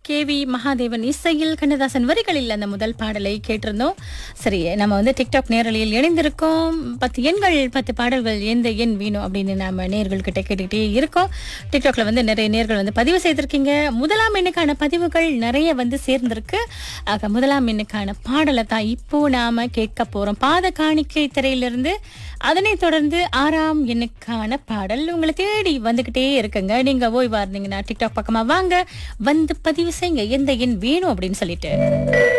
K V Mahadevan இசையில் கண்ணதாசன் வரிகளில் அந்த முதல் பாடலை கேட்டிருந்தோம் சரி நம்ம வந்து டிக்டாக் நேரலையில் இணைந்திருக்கோம் பத்து எண்கள் பத்து பாடல்கள் எந்த எண் வேணும் அப்படின்னு நாம நேர்கள் கிட்ட கேட்டுக்கிட்டே இருக்கோம் டிக்டாக்ல வந்து நிறைய நேர்கள் வந்து பதிவு செய்திருக்கீங்க முதலாம் எண்ணுக்கான பதிவுகள் நிறைய வந்து சேர்ந்திருக்கு ஆக முதலாம் எண்ணுக்கான பாடலை தான் இப்போ நாம கேட்க போறோம் பாத காணிக்கை திரையிலிருந்து அதனைத் தொடர்ந்து ஆறாம் எண்ணுக்கான பாடல் உங்களை தேடி வந்துகிட்டே இருக்குங்க நீங்க ஓய்வா இருந்தீங்கன்னா டிக்டாக் பக்கமா வாங்க வந்து பதிவு செய்யுங்க எந்த எண் வேணும் அப்படின்னு சொல்லிட்டு